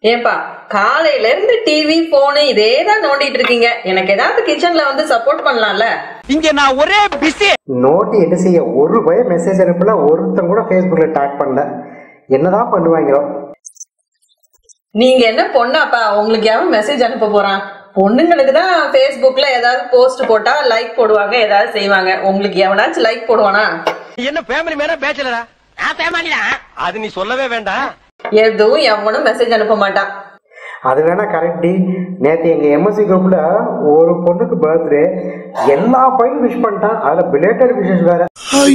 ஏப்பா காலையில இருந்து டிவி போனு இதே தான் நோண்டிட்டு இருக்கீங்க எனக்கு ஏதாவது கிச்சன்ல வந்து சப்போர்ட் பண்ணலாம்ல இங்க நான் ஒரே பிஸி நோட்டி என்ன செய்ய ஒரு பய மெசேஜ் அனுப்பல ஒருத்தன் கூட ஃபேஸ்புக்கில் டேக் பண்ணல என்னதான் பண்ணுவாங்களோ நீங்க என்ன பொண்ணாப்பா உங்களுக்கு எவன் மெசேஜ் அனுப்ப போறான் பொண்ணுங்களுக்கு தான் ஃபேஸ்புக்ல ஏதாவது போஸ்ட் போட்டா லைக் போடுவாங்க ஏதாவது செய்வாங்க உங்களுக்கு எவனாச்சும் லைக் போடுவானா நீ என்ன ஃபேமிலி மேனா பேச்சலரா நான் ஃபேமிலி தான் அது நீ சொல்லவே வேண்டாம் எதுவும் எவனும் மெசேஜ் அனுப்ப மாட்டான் அது வேணா கரெக்டி நேற்று எங்கள் எம்எஸ்சி குரூப்பில் ஒரு பொண்ணுக்கு பர்த்டே எல்லா பையனும் விஷ் பண்ணிட்டான் அதில் பிலேட்டட் விஷஸ் வேற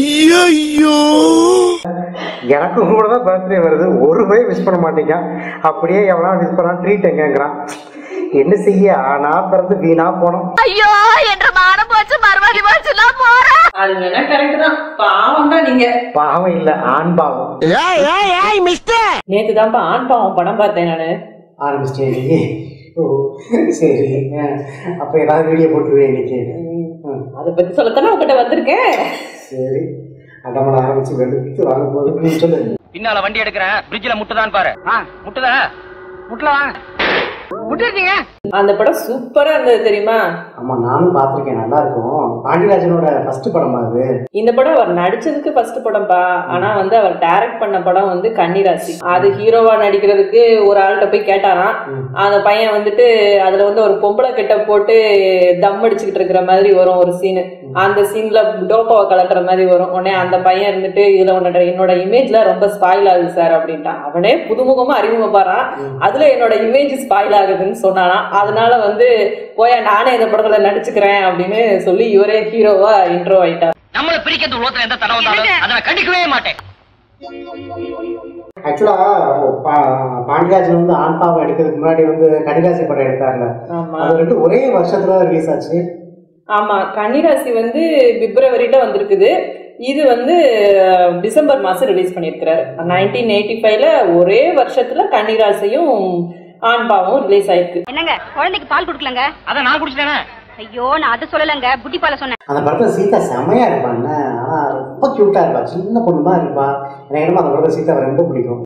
எனக்கும் கூட தான் பர்த்டே வருது ஒரு பையன் விஷ் பண்ண மாட்டேங்க அப்படியே எவனா விஷ் பண்ணா ட்ரீட் எங்கங்கிறான் என்ன செய்ய ஆனா பிறந்து வீணா போனோம் ஐயோ என்ற மானம் போச்சு மறுபடி போச்சுலாம் போறேன் அது வேணா கரெக்ட் தான் பாவம் தான் நீங்க பாவம் இல்லை ஆண் பாவம் நேத்து தான்ப்பா ஆண் பாவம் படம் பார்த்தேன் நானு ஆரம்பிச்சிட்டே ஓ சரி அப்போ ஏதாவது வீடியோ போட்டுருவேன் இன்னைக்கு ம், அதை பத்தி சொல்லத்தானே உங்ககிட்ட வந்திருக்கேன் சரி அடமட ஆரம்பிச்சு வெளுத்து வாங்க போது நீ சொல்லு பின்னால வண்டி எடுக்கிறேன் பிரிட்ஜ்ல முட்டுதான் பாரு முட்டுதா முட்டல வாங்க முட்டிருக்கீங்க அந்த படம் சூப்பரா இருந்தது தெரியுமா ஆமா நானும் பார்த்திருக்கேன் நல்லா இருக்கும் பாண்டியராஜனோட ஃபர்ஸ்ட் படமா அது இந்த படம் அவர் நடிச்சதுக்கு ஃபர்ஸ்ட் படம்ப்பா ஆனா வந்து அவர் டைரக்ட் பண்ண படம் வந்து கன்னிராசி அது ஹீரோவா நடிக்கிறதுக்கு ஒரு ஆள்கிட்ட போய் கேட்டாராம் அந்த பையன் வந்துட்டு அதுல வந்து ஒரு பொம்பளை கிட்ட போட்டு தம் அடிச்சுக்கிட்டு இருக்கிற மாதிரி வரும் ஒரு சீனு அந்த சீன்ல டோப்பாவை கலட்டுற மாதிரி வரும் உடனே அந்த பையன் இருந்துட்டு இதுல உன்னோட என்னோட இமேஜ்ல ரொம்ப ஸ்பாயில் ஆகுது சார் அப்படின்ட்டான் அவனே புதுமுகமா அறிமுகப்படுறான் அதுல என்னோட இமேஜ் ஸ்பாயில் ஆகுதுன்னு சொன்னானா அதனால வந்து போயா நானே இந்த படத்துல நடிச்சுக்கிறேன் அப்படின்னு சொல்லி இவரே ஹீரோவா இன்ட்ரோ ஆயிட்டார் நம்மள பிரிக்கிறது உலகத்துல எந்த தடவை வந்தாலும் அதை நான் கண்டிக்கவே மாட்டேன் ஆக்சுவலா பாண்டியராஜன் வந்து ஆண் பாவம் எடுக்கிறதுக்கு முன்னாடி வந்து கடிகாசி படம் எடுத்தாருல ஆமா அது ரெண்டு ஒரே வருஷத்துல ரிலீஸ் ஆச்சு ஆமா கன்னிராசி வந்து பிப்ரவரியில வந்திருக்குது இது வந்து அஹ், டிசம்பர் மாசம் ரிலீஸ் பண்ணியிருக்கிறாரு நைன்டீன் எயிட்டி ஃபைவ்ல ஒரே வருஷத்துல கன்னிராசியும் ஆண்பாவும் ரிலீஸ் ஆயிருக்கு என்னங்க குழந்தைக்கு பால் கொடுக்கலங்க அதை நான் குடிச்சிட்டேனே ஐயோ நான் அதை சொல்லலங்க புட்டி பால சொன்னேன் அந்த படத்துல சீதா செமையா இருப்பான்னு ஆனா ரொம்ப கியூட்டா இருப்பா சின்ன பொண்ணு தான் இருப்பா எனக்கு என்னமோ அந்த படத்துல சீதாவை ரொம்ப பிடிக்கும்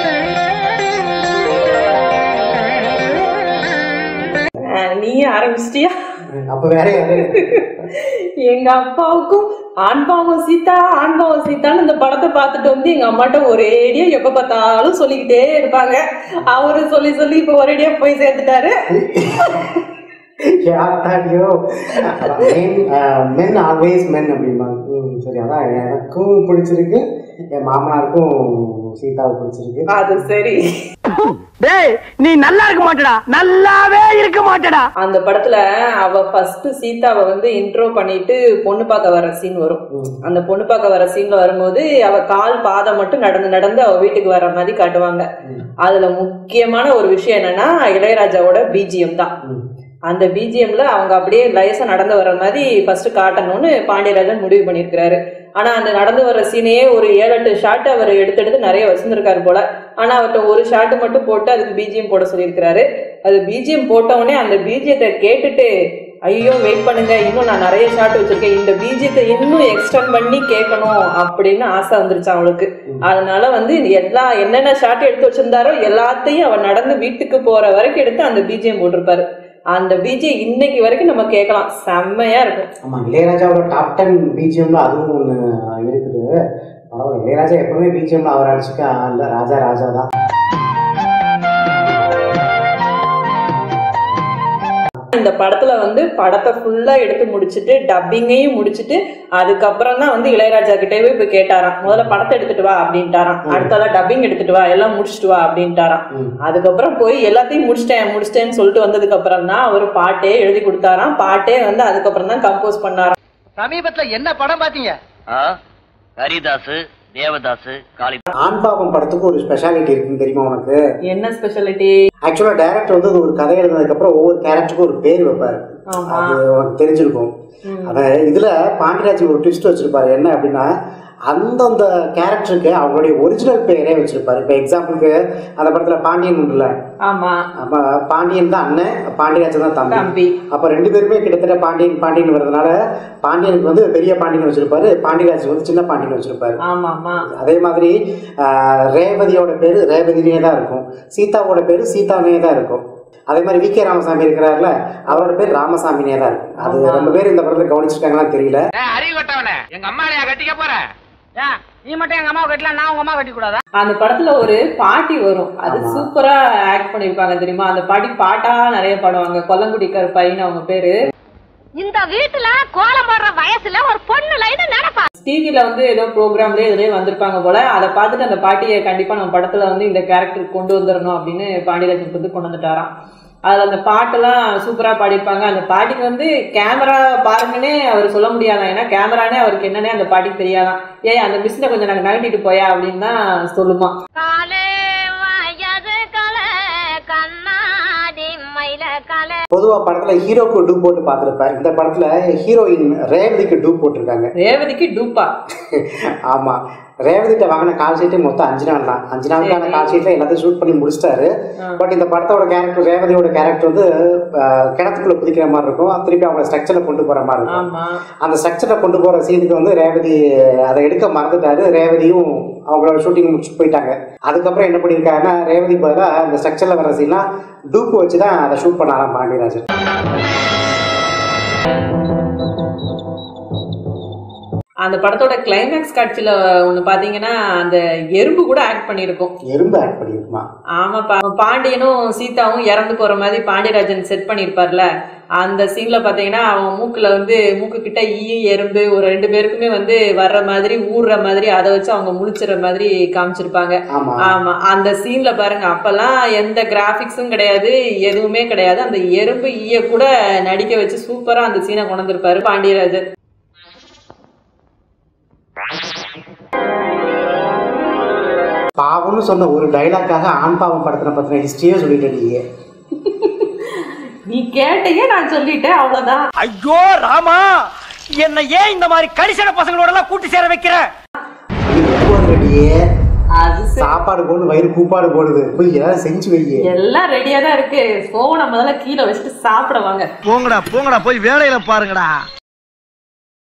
அஹ், நீயே ஆரம்பிச்சிட்டியா அப்ப வேற யாரு எங்க அப்பாவுக்கும் ஆண்பாவம் சீதா ஆண்பாவம் சீதான்னு இந்த படத்தை பார்த்துட்டு வந்து எங்க அம்மாட்ட ஒரேடியா எப்ப பார்த்தாலும் சொல்லிக்கிட்டே இருப்பாங்க அவரு சொல்லி சொல்லி இப்ப ஒரேடியா போய் சேர்த்துட்டாரு யாத்தாடியோ மென் ஆல்வேஸ் மென் அப்படிம்பாங்க ம், சரி அதான் எனக்கும் பிடிச்சிருக்கு என் மாமனாருக்கும் சீதாவை பிடிச்சிருக்கு அது சரி டேய் நீ நல்லா இருக்க மாட்டடா நல்லாவே இருக்க மாட்டடா அந்த படத்துல அவ ஃபர்ஸ்ட் சீதாவை வந்து இன்ட்ரோ பண்ணிட்டு பொண்ணு பார்க்க வர சீன் வரும் அந்த பொண்ணு பார்க்க வர சீன்ல வரும்போது அவ கால் பாதம் மட்டும் நடந்து நடந்து அவ வீட்டுக்கு வர மாதிரி காட்டுவாங்க அதுல முக்கியமான ஒரு விஷயம் என்னன்னா இளையராஜாவோட பிஜிஎம் தான் அந்த பிஜிஎம்ல அவங்க அப்படியே லைசா நடந்து வர மாதிரி ஃபர்ஸ்ட் காட்டணும்னு பாண்டியராஜன் முடிவு பண்ணியிருக்கிறாரு ஆனா அந்த நடந்து வர சீனையே ஒரு ஏழு எட்டு ஷாட் அவர் எடுத்து எடுத்து நிறைய வச்சிருந்திருக்காரு போல ஆனா அவர்கிட்ட ஒரு ஷாட் மட்டும் போட்டு அதுக்கு பிஜிஎம் போட சொல்லியிருக்கிறாரு அது பிஜிஎம் போட்ட உடனே அந்த பிஜியத்தை கேட்டுட்டு ஐயோ வெயிட் பண்ணுங்க இன்னும் நான் நிறைய ஷாட் வச்சிருக்கேன் இந்த பிஜியத்தை இன்னும் எக்ஸ்டெண்ட் பண்ணி கேட்கணும் அப்படின்னு ஆசை வந்துருச்சு அவளுக்கு அதனால வந்து எல்லா என்னென்ன ஷாட் எடுத்து வச்சிருந்தாரோ எல்லாத்தையும் அவ நடந்து வீட்டுக்கு போற வரைக்கும் எடுத்து அந்த பிஜிஎம் போட்டிருப்பாரு அந்த பிஜிஎம் இன்னைக்கு வரைக்கும் நம்ம கேட்கலாம் செம்மையா இருக்கும் ஆமா இளையராஜாவோட டாப் டென் பிஜிஎம்ல அதுவும் ஒன்று இருக்குது பரவாயில்ல இளையராஜா எப்பவுமே பிஜிஎம்ல அவர் அடிச்சுக்க இல்ல ராஜா ராஜா தான் இந்த படத்துல வந்து படத்தை ஃபுல்லா எடுத்து முடிச்சிட்டு டப்பிங்கையும் முடிச்சிட்டு அதுக்கப்புறம் தான் வந்து இளையராஜா கிட்டவே போய் கேட்டாராம் முதல்ல படத்தை எடுத்துட்டு வா அப்படின்ட்டாராம் அடுத்ததா டப்பிங் எடுத்துட்டு வா எல்லாம் முடிச்சிட்டு வா அப்படின்ட்டாராம் அதுக்கப்புறம் போய் எல்லாத்தையும் முடிச்சிட்டேன் முடிச்சிட்டேன்னு சொல்லிட்டு வந்ததுக்கு அப்புறம் தான் அவர் பாட்டே எழுதி கொடுத்தாராம் பாட்டே வந்து அதுக்கப்புறம் தான் கம்போஸ் பண்ணாராம் சமீபத்துல என்ன படம் பாத்தீங்க ஹரிதாஸ் தேவதாஸ் காளி ஆண் பாவம் படத்துக்கு ஒரு ஸ்பெஷாலிட்டி இருக்குன்னு தெரியுமா உனக்கு என்ன ஸ்பெஷாலிட்டி ஆக்சுவலா டைரக்டர் வந்து ஒரு கதை எழுதினதுக்கு அப்புறம் ஒவ்வொரு கேரக்டருக்கும் ஒரு பேர் வைப்பாரு ஆமா. அது உனக்கு தெரிஞ்சிருக்கும் அத இதுல பாண்டியராஜ் ஒரு ட்விஸ்ட் வச்சிருப்பாரு என்ன அப்படின்னா அந்தந்த கேரக்டருக்கு அவங்களுடைய ஒரிஜினல் பேரே வச்சிருப்பாரு இப்போ எக்ஸாம்பிளுக்கு அந்த படத்துல பாண்டியன் உண்டுல ஆமா அப்ப பாண்டியன் தான் அண்ணன் பாண்டியராஜன் தான் தம்பி தம்பி அப்ப ரெண்டு பேருமே கிட்டத்தட்ட பாண்டியன் பாண்டியன் வர்றதுனால பாண்டியனுக்கு வந்து பெரிய பாண்டியன் வச்சிருப்பாரு பாண்டியராஜன் வந்து சின்ன பாண்டியன் வச்சிருப்பாரு ஆமா ஆமா அதே மாதிரி ஆஹ், ரேவதியோட பேரு ரேவதினே தான் இருக்கும் சீதாவோட பேரு சீதானே தான் இருக்கும் அதே மாதிரி வி கே ராமசாமி இருக்கிறாருல அவரோட பேர் ராமசாமினே தான் இருக்கும் அது ஆமா. ரொம்ப பேர் இந்த படத்துல கவனிச்சிருக்காங்களான்னு தெரியல அறிவு கட்டவனே எங்க அம்மாளையா கட்டிக்க போற ஏன் நீ மட்டும் எங்க அம்மாவை கட்டலாம் நான் உங்க அம்மா கட்டி கூடாதா அந்த படத்துல ஒரு பாட்டி வரும் அது ஆமா. சூப்பரா ஆக்ட் பண்ணிருப்பாங்க தெரியுமா அந்த பாட்டி பாட்டா நிறைய பாடுவாங்க கொல்லங்குடிக்கார் பையன் அவங்க பேரு இந்த வீட்டுல கோலம் போடுற வயசுல ஒரு பொண்ணு லைன் நடப்பா டிவில வந்து ஏதோ ப்ரோக்ராம்லயே இதுலயே வந்திருப்பாங்க போல அதை பார்த்துட்டு அந்த பாட்டியை கண்டிப்பா நம்ம படத்துல வந்து இந்த கேரக்டர் கொண்டு வந்துடணும் அப்படின்னு பாண்டியராஜன் வந்து கொண்டு வந்துட்டாராம் அதுல அந்த பாட்டெல்லாம் சூப்பரா பாடியிருப்பாங்க அந்த பாட்டிக்கு வந்து கேமரா பாருங்கன்னே அவர் சொல்ல முடியாதான் ஏன்னா கேமரானே அவருக்கு என்னன்னே அந்த பாட்டிக்கு தெரியாதான் ஏய் அந்த மிஷினை கொஞ்சம் நாங்க நகட்டிட்டு போயா அப்படின்னு தான் சொல்லுமா காலே வயது கலை கண்ணாடி மயில கலை பொதுவா படத்துல ஹீரோக்கு டூ போட்டு பார்த்திருப்பேன் இந்த படத்துல ஹீரோயின் ரேவதிக்கு டூ போட்டிருக்காங்க ரேவதிக்கு டூப்பா ஆமா ரேவதிட்ட வாங்கின கால் ஷீட்டே மொத்தம் அஞ்சு நாள் தான் அஞ்சு நாளுக்கான கால் ஷீட்ல எல்லாத்தையும் ஷூட் பண்ணி முடிச்சிட்டாரு பட் இந்த படத்தோட கேரக்டர் ரேவதியோட கேரக்டர் வந்து அஹ், கிணத்துக்குள்ள குதிக்கிற மாதிரி இருக்கும் திருப்பி அவங்க ஸ்ட்ரக்சர்ல கொண்டு போற மாதிரி இருக்கும் ஆமா அந்த ஸ்ட்ரக்சரை கொண்டு போற சீனுக்கு வந்து ரேவதி அதை எடுக்க மறந்துட்டாரு ரேவதியும் அவங்களோட ஷூட்டிங் முடிச்சு போயிட்டாங்க அதுக்கப்புறம் என்ன பண்ணியிருக்காருன்னா ரேவதி பதிலாக அந்த ஸ்ட்ரக்சர்ல வர சீன்லாம் டூப்பு வச்சு தான் அதை ஷூட் பண்ணாராம் பாண்டியராஜன் அந்த படத்தோட கிளைமேக்ஸ் காட்சியில ஒண்ணு பாத்தீங்கன்னா அந்த எறும்பு கூட ஆக்ட் பண்ணியிருக்கும் எறும்பு ஆட் பண்ணியிருக்குமா ஆமாப்பா பாண்டியனும் சீதாவும் இறந்து போற மாதிரி பாண்டியராஜன் செட் பண்ணியிருப்பார்ல அந்த சீன்ல பாத்தீங்கன்னா அவன் மூக்குல வந்து மூக்கு கிட்ட ஈ எறும்பு ஒரு ரெண்டு பேருக்குமே வந்து வர்ற மாதிரி ஊறுற மாதிரி அதை வச்சு அவங்க முழிச்சிற மாதிரி காமிச்சிருப்பாங்க ஆமா ஆமா அந்த சீன்ல பாருங்க அப்பெல்லாம் எந்த கிராபிக்ஸும் கிடையாது எதுவுமே கிடையாது அந்த எறும்பு ஈய கூட நடிக்க வச்சு சூப்பரா அந்த சீனை கொண்டு வந்திருப்பாரு பாண்டியராஜன் பாவம்னு சொன்ன ஒரு டைலாக்காக ஆண் பாவம் படத்தின பத்தின ஹிஸ்டரியே சொல்லிட்டு நீங்க நீ கேட்டையே நான் சொல்லிட்டேன் அவ்வளவுதான் ஐயோ ராமா என்ன ஏன் இந்த மாதிரி கரிசன பசங்களோட எல்லாம் கூட்டி சேர வைக்கிற ரெடியே அது சரி. சாப்பாடு போடு வயிறு கூப்பாடு போடுது போய் ஏதாவது செஞ்சு வையே எல்லாம் ரெடியா தான் இருக்கு போனை முதல்ல கீழே வச்சுட்டு சாப்பிட வாங்க போங்கடா போங்கடா போய் வேலையில பாருங்கடா